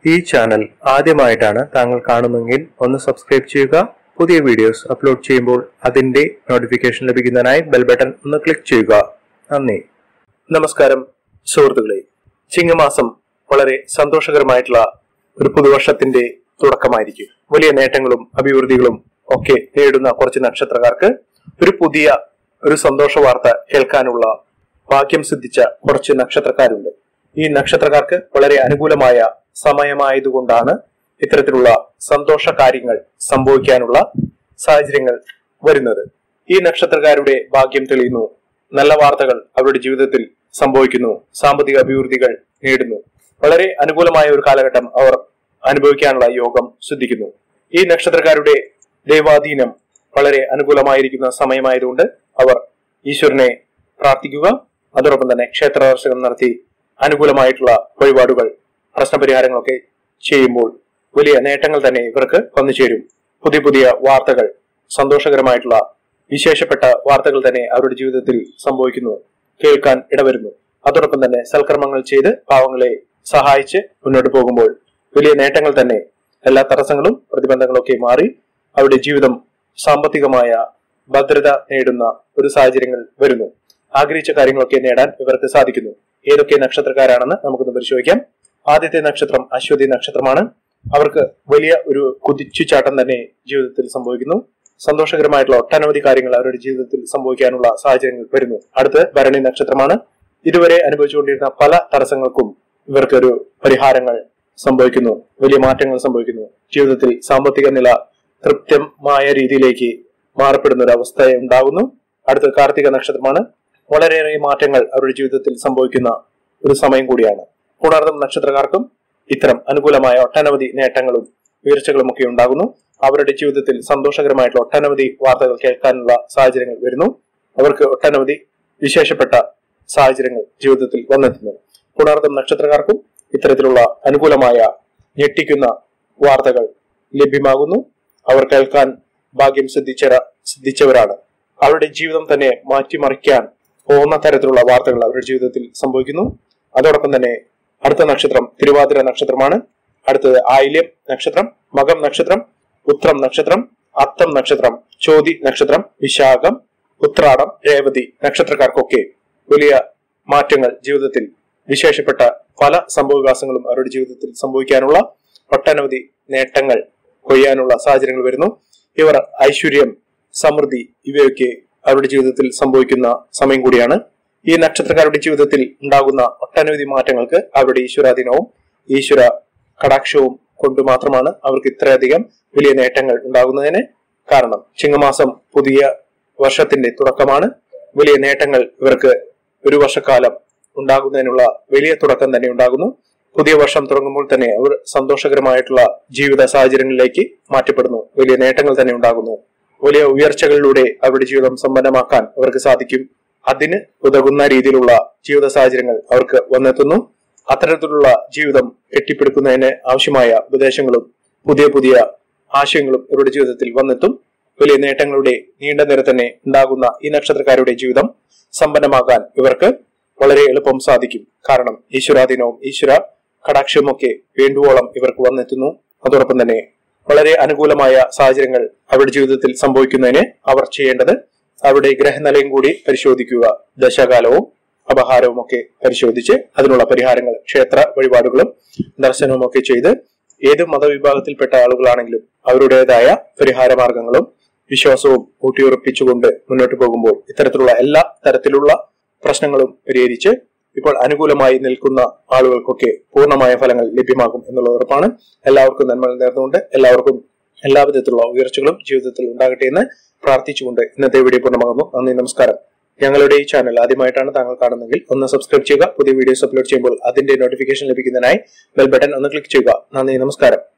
ഈ ചാനൽ ആദ്യമായിട്ടാണ് താങ്കൾ കാണുന്നതെങ്കിൽ ഒന്ന് സബ്സ്ക്രൈബ് ചെയ്യുക പുതിയ വീഡിയോസ് അപ്ലോഡ് ചെയ്യുമ്പോൾ അതിന്റെ നോട്ടിഫിക്കേഷൻ ലഭിക്കുന്നതിനായി ബെൽ ബട്ടൺ ഒന്ന് ക്ലിക്ക് ചെയ്യുക നന്ദി നമസ്കാരം സുഹൃത്തുക്കളെ ചിങ്ങമാസം വളരെ സന്തോഷകരമായിട്ടുള്ള ഒരു പുതുവർഷത്തിന്റെ തുടക്കമായിരിക്കും വലിയ നേട്ടങ്ങളും അഭിവൃദ്ധികളും ഒക്കെ നേടുന്ന കുറച്ച് നക്ഷത്രക്കാർക്ക് ഒരു പുതിയ ഒരു സന്തോഷ വാർത്ത കേൾക്കാനുള്ള ഭാഗ്യം സിദ്ധിച്ച കുറച്ച് നക്ഷത്രക്കാരുണ്ട് ഈ നക്ഷത്രക്കാർക്ക് വളരെ അനുകൂലമായ സമയമായതുകൊണ്ടാണ് ഇത്തരത്തിലുള്ള സന്തോഷ കാര്യങ്ങൾ സംഭവിക്കാനുള്ള സാഹചര്യങ്ങൾ വരുന്നത് ഈ നക്ഷത്രക്കാരുടെ ഭാഗ്യം തെളിയുന്നു നല്ല വാർത്തകൾ അവരുടെ ജീവിതത്തിൽ സംഭവിക്കുന്നു സാമ്പത്തിക അഭിവൃദ്ധികൾ നേടുന്നു വളരെ അനുകൂലമായ ഒരു കാലഘട്ടം അവർ അനുഭവിക്കാനുള്ള യോഗം ശ്രദ്ധിക്കുന്നു ഈ നക്ഷത്രക്കാരുടെ ദൈവാധീനം വളരെ അനുകൂലമായിരിക്കുന്ന സമയമായതുകൊണ്ട് അവർ ഈശ്വരനെ പ്രാർത്ഥിക്കുക അതോടൊപ്പം തന്നെ ക്ഷേത്ര ദർശനം നടത്തി അനുകൂലമായിട്ടുള്ള വഴിപാടുകൾ പ്രശ്നപരിഹാരങ്ങളൊക്കെ ചെയ്യുമ്പോൾ വലിയ നേട്ടങ്ങൾ തന്നെ ഇവർക്ക് വന്നു ചേരും പുതിയ പുതിയ വാർത്തകൾ സന്തോഷകരമായിട്ടുള്ള വിശേഷപ്പെട്ട വാർത്തകൾ തന്നെ അവരുടെ ജീവിതത്തിൽ സംഭവിക്കുന്നു കേൾക്കാൻ ഇടവരുന്നു അതോടൊപ്പം തന്നെ സൽക്കർമ്മങ്ങൾ ചെയ്ത് പാവങ്ങളെ സഹായിച്ച് മുന്നോട്ട് പോകുമ്പോൾ വലിയ നേട്ടങ്ങൾ തന്നെ എല്ലാ തടസ്സങ്ങളും പ്രതിബന്ധങ്ങളും ഒക്കെ മാറി അവരുടെ ജീവിതം സാമ്പത്തികമായ ഭദ്രത നേടുന്ന ഒരു സാഹചര്യങ്ങൾ വരുന്നു ആഗ്രഹിച്ച കാര്യങ്ങളൊക്കെ നേടാൻ ഇവർക്ക് സാധിക്കുന്നു ഏതൊക്കെ നക്ഷത്രക്കാരാണെന്ന് നമുക്കൊന്ന് പരിശോധിക്കാം ആദ്യത്തെ നക്ഷത്രം അശ്വതി നക്ഷത്രമാണ് അവർക്ക് വലിയ ഒരു കുതിച്ചുചാട്ടം തന്നെ ജീവിതത്തിൽ സംഭവിക്കുന്നു സന്തോഷകരമായിട്ടുള്ള ഒട്ടനവധി കാര്യങ്ങൾ അവരുടെ ജീവിതത്തിൽ സംഭവിക്കാനുള്ള സാഹചര്യങ്ങൾ വരുന്നു അടുത്ത് ഭരണി നക്ഷത്രമാണ് ഇതുവരെ അനുഭവിച്ചുകൊണ്ടിരുന്ന പല തടസ്സങ്ങൾക്കും ഇവർക്ക് ഒരു പരിഹാരങ്ങൾ സംഭവിക്കുന്നു വലിയ മാറ്റങ്ങൾ സംഭവിക്കുന്നു ജീവിതത്തിൽ സാമ്പത്തിക നില കൃത്യമായ രീതിയിലേക്ക് മാറപ്പെടുന്ന ഒരു അവസ്ഥ ഉണ്ടാകുന്നു അടുത്ത കാർത്തിക നക്ഷത്രമാണ് വളരെയേറെ മാറ്റങ്ങൾ അവരുടെ ജീവിതത്തിൽ സംഭവിക്കുന്ന ഒരു സമയം കൂടിയാണ് ഉണർന്നും നക്ഷത്രക്കാർക്കും ഇത്തരം അനുകൂലമായ ഒട്ടനവധി നേട്ടങ്ങളും ഉയർച്ചകളും ഒക്കെ ഉണ്ടാകുന്നു അവരുടെ ജീവിതത്തിൽ സന്തോഷകരമായിട്ടുള്ള ഒട്ടനവധി വാർത്തകൾ കേൾക്കാനുള്ള സാഹചര്യങ്ങൾ വരുന്നു അവർക്ക് ഒട്ടനവധി വിശേഷപ്പെട്ട സാഹചര്യങ്ങൾ ജീവിതത്തിൽ വന്നെത്തുന്നു പുണർദം നക്ഷത്രക്കാർക്കും ഇത്തരത്തിലുള്ള അനുകൂലമായ ഞെട്ടിക്കുന്ന വാർത്തകൾ ലഭ്യമാകുന്നു അവർ കേൾക്കാൻ ഭാഗ്യം സിദ്ധിച്ച സിദ്ധിച്ചവരാണ് അവരുടെ ജീവിതം തന്നെ മാറ്റിമറിക്കാൻ പോകുന്ന തരത്തിലുള്ള വാർത്തകൾ അവരുടെ ജീവിതത്തിൽ സംഭവിക്കുന്നു അതോടൊപ്പം തന്നെ അടുത്ത നക്ഷത്രം തിരുവാതിര നക്ഷത്രമാണ് അടുത്തത് ആയില്യം നക്ഷത്രം മകം നക്ഷത്രം ഉത്രം നക്ഷത്രം അത്തം നക്ഷത്രം ചോതി നക്ഷത്രം വിശാഖം ഉത്രാടം രേവതി നക്ഷത്രക്കാർക്കൊക്കെ വലിയ മാറ്റങ്ങൾ ജീവിതത്തിൽ വിശേഷപ്പെട്ട പല സംഭവവികാസങ്ങളും അവരുടെ ജീവിതത്തിൽ സംഭവിക്കാനുള്ള ഒട്ടനവധി നേട്ടങ്ങൾ കൊയ്യാനുള്ള സാഹചര്യങ്ങൾ വരുന്നു ഇവർ ഐശ്വര്യം സമൃദ്ധി ഇവയൊക്കെ അവരുടെ ജീവിതത്തിൽ സംഭവിക്കുന്ന സമയം കൂടിയാണ് ഈ നക്ഷത്രക്കാരുടെ ജീവിതത്തിൽ ഉണ്ടാകുന്ന ഒട്ടനവധി മാറ്റങ്ങൾക്ക് അവരുടെ ഈശ്വരാധീനവും ഈശ്വര കടാക്ഷവും കൊണ്ട് മാത്രമാണ് അവർക്ക് ഇത്രയധികം വലിയ നേട്ടങ്ങൾ ഉണ്ടാകുന്നതിന് കാരണം ചിങ്ങമാസം പുതിയ വർഷത്തിന്റെ തുടക്കമാണ് വലിയ നേട്ടങ്ങൾ ഇവർക്ക് ഒരു വർഷക്കാലം ഉണ്ടാകുന്നതിനുള്ള വലിയ തുടക്കം തന്നെ ഉണ്ടാകുന്നു പുതിയ വർഷം തുടങ്ങുമ്പോൾ തന്നെ അവർ സന്തോഷകരമായിട്ടുള്ള ജീവിത സാഹചര്യങ്ങളിലേക്ക് മാറ്റപ്പെടുന്നു വലിയ നേട്ടങ്ങൾ തന്നെ ഉണ്ടാകുന്നു വലിയ ഉയർച്ചകളിലൂടെ അവരുടെ ജീവിതം സമ്പന്നമാക്കാൻ അവർക്ക് സാധിക്കും അതിന് ഉതകുന്ന രീതിയിലുള്ള ജീവിത സാഹചര്യങ്ങൾ അവർക്ക് വന്നെത്തുന്നു അത്തരത്തിലുള്ള ജീവിതം കെട്ടിപ്പടുക്കുന്നതിന് ആവശ്യമായ ഉപദേശങ്ങളും പുതിയ പുതിയ ആശയങ്ങളും ഇവരുടെ ജീവിതത്തിൽ വന്നെത്തും വലിയ നേട്ടങ്ങളുടെ നീണ്ട നിര തന്നെ ഉണ്ടാകുന്ന ഈ നക്ഷത്രക്കാരുടെ ജീവിതം സമ്പന്നമാകാൻ ഇവർക്ക് വളരെ എളുപ്പം സാധിക്കും കാരണം ഈശ്വരാധീനവും ഈശ്വര കടാക്ഷവും ഒക്കെ വേണ്ടുവോളം ഇവർക്ക് വന്നെത്തുന്നു അതോടൊപ്പം തന്നെ വളരെ അനുകൂലമായ സാഹചര്യങ്ങൾ അവരുടെ ജീവിതത്തിൽ സംഭവിക്കുന്നതിന് അവർ ചെയ്യേണ്ടത് അവരുടെ ഗ്രഹനിലയും കൂടി പരിശോധിക്കുക ദശകാലവും അപഹാരവും ഒക്കെ പരിശോധിച്ച് അതിനുള്ള പരിഹാരങ്ങൾ ക്ഷേത്ര വഴിപാടുകളും ദർശനവും ഒക്കെ ചെയ്ത് ഏത് മതവിഭാഗത്തിൽപ്പെട്ട ആളുകളാണെങ്കിലും അവരുടേതായ പരിഹാര മാർഗങ്ങളും വിശ്വാസവും ഊട്ടിയുറപ്പിച്ചുകൊണ്ട് മുന്നോട്ട് പോകുമ്പോൾ ഇത്തരത്തിലുള്ള എല്ലാ തരത്തിലുള്ള പ്രശ്നങ്ങളും പരിഹരിച്ച് ഇപ്പോൾ അനുകൂലമായി നിൽക്കുന്ന ആളുകൾക്കൊക്കെ പൂർണ്ണമായ ഫലങ്ങൾ ലഭ്യമാകും എന്നുള്ള ഉറപ്പാണ് എല്ലാവർക്കും നന്മകൾ നേർന്നുകൊണ്ട് എല്ലാവർക്കും എല്ലാവിധത്തിലുള്ള ഉയർച്ചകളും ജീവിതത്തിൽ ഉണ്ടാകട്ടെ എന്ന് പ്രാർത്ഥിച്ചുകൊണ്ട് ഇന്നത്തെ വീഡിയോ പൂർണ്ണമാകുന്നു നന്ദി നമസ്കാരം ഞങ്ങളുടെ ഈ ചാനൽ ആദ്യമായിട്ടാണ് താങ്കൾ കാണുന്നതെങ്കിൽ ഒന്ന് സബ്സ്ക്രൈബ് ചെയ്യുക പുതിയ വീഡിയോസ് അപ്ലോഡ് ചെയ്യുമ്പോൾ അതിന്റെ നോട്ടിഫിക്കേഷൻ ലഭിക്കുന്നതിനായി ബെൽ ബട്ടൺ ഒന്ന് ക്ലിക്ക് ചെയ്യുക നന്ദി നമസ്കാരം